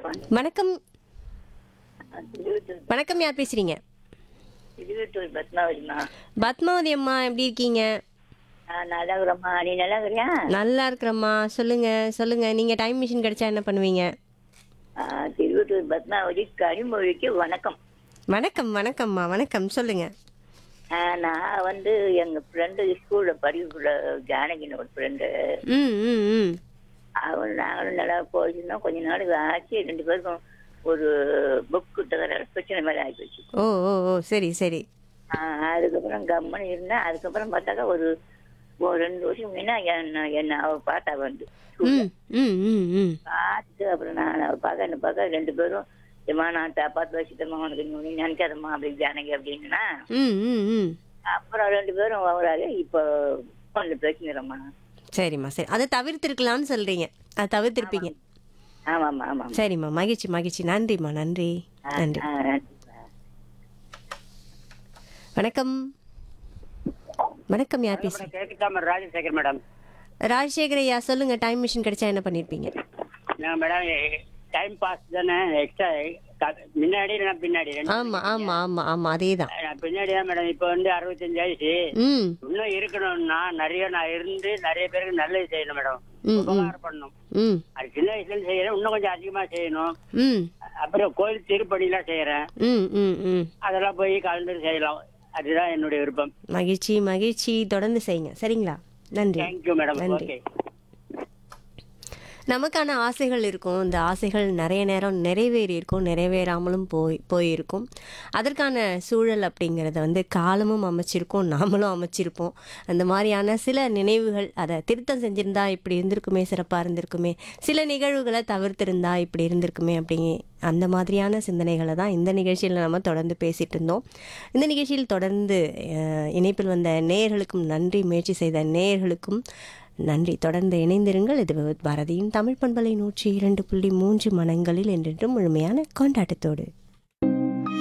வணக்கம் திருவத்தூர் வணக்கம் யார் பேசுறீங்க திருவத்தூர் பத்மாவதிமா பத்மாவதி அம்மா எப்படி இருக்கீங்க நான் நல்லா இருக்கிறேம்மா நீ நல்லா இருக்கிறியா நல்லா இருக்கிறம்மா சொல்லுங்க சொல்லுங்க நீங்க டைம் மிஷின் கிடைச்சா என்ன பண்ணுவீங்க ஆ, திருவத்தூர் பத்மாவதி கனிமொழிக்கு வணக்கம் வணக்கம் வணக்கம்மா வணக்கம் சொல்லுங்க ஆ, நான் வந்து எங்க ஃப்ரெண்டு ஸ்கூல்ல படிக்கக்குள்ள ஜானகின்னு ஒரு ஃப்ரெண்டு ம் ம் ம் அவன் நாங்களும் நல்லா போயிருந்தோம் கொஞ்ச நாளுக்கு ஆச்சு ரெண்டு பேருக்கும் ஒரு புக்கு தவிர பிரச்சனை மாதிரி ஆகி போச்சு ஓ ஓ ஓ சரி சரி ஆ, அதுக்கப்புறம் கம்மன் இருந்தேன் அதுக்கப்புறம் பார்த்தாக்கா ஒரு ஒரு ரெண்டு வருஷம் முன்ன என்ன என்ன அவ பார்த்தா வந்து ம் ம் ம் ம் பார்த்து அப்புறம் நான் அவ பார்க்க என்ன பார்க்க ரெண்டு பேரும் ஏமா நான் த- பத்து வருஷத்தம்மா உனக்கு நீ நினைக்காதம்மா அப்படி ஜானகி அப்படின்னா ம் ம் ம் அப்புறம் ரெண்டு பேரும் வராது இப்போ ஃபோனில் பேசிக்கிறோம்மா சரிம்மா சரி அதை தவிர்த்திருக்கலாம்னு சொல்றீங்க அதை தவிர்த்திருப்பீங்க ஆமாம்மா ஆமாம் சரிம்மா மகிழ்ச்சி மகிழ்ச்சி நன்றிம்மா நன்றி நன்றி வணக்கம் வணக்கம் யார் பேசுறீங்க கேக்குதாம ராஜசேகர் மேடம் ராஜசேகர் ஐயா சொல்லுங்க டைம் மிஷின் கிடைச்சா என்ன பண்ணிருப்பீங்க நான் மேடம் டைம் பாஸ் தானே எக்ஸ்ட்ரா முன்னாடி நான் பின்னாடி ரெண்டு ஆமா ஆமா ஆமா ஆமா அதேதான் நான் பின்னாடி தான் மேடம் இப்போ வந்து அறுபத்தஞ்சு வயசு ம் இன்னும் இருக்கணும்னா நிறைய நான் இருந்து நிறைய பேருக்கு நல்லது செய்யணும் மேடம் ம், ம். உபகாரம் பண்ணணும் ம் அது சின்ன வயசுல இருந்து செய்யறேன் இன்னும் கொஞ்சம் அதிகமா செய்யணும் ம் அப்புறம் கோயில் திருப்பணிலாம் செய்யறேன் ம் ம் ம் அதெல்லாம் போய் கலந்து செய்யலாம் அதுதான் என்னுடைய விருப்பம் மகிழ்ச்சி மகிழ்ச்சி தொடர்ந்து செய்யுங்க சரிங்களா நன்றி தேங்க்யூ மேடம் நன்றி. ஓகே நமக்கான ஆசைகள் இருக்கும் இந்த ஆசைகள் நிறைய நேரம் நிறைவேறி இருக்கும் நிறைவேறாமலும் போய் போயிருக்கும் அதற்கான சூழல் அப்படிங்கிறத வந்து காலமும் அமைச்சிருக்கோம் நாமளும் அமைச்சிருப்போம் அந்த மாதிரியான சில நினைவுகள் அதை திருத்தம் செஞ்சிருந்தா இப்படி இருந்திருக்குமே சிறப்பாக இருந்திருக்குமே சில நிகழ்வுகளை தவிர்த்திருந்தா இப்படி இருந்திருக்குமே அப்படிங்க அந்த மாதிரியான சிந்தனைகளை தான் இந்த நிகழ்ச்சியில் நம்ம தொடர்ந்து பேசிட்டு இருந்தோம் இந்த நிகழ்ச்சியில் தொடர்ந்து அஹ், இணைப்பில் வந்த நேயர்களுக்கும் நன்றி முயற்சி செய்த நேயர்களுக்கும் நன்றி தொடர்ந்து இணைந்திருங்கள் இது பாரதியின் தமிழ் பண்பலை நூற்றி இரண்டு புள்ளி மூன்று மனங்களில் என்றென்றும் முழுமையான கொண்டாட்டத்தோடு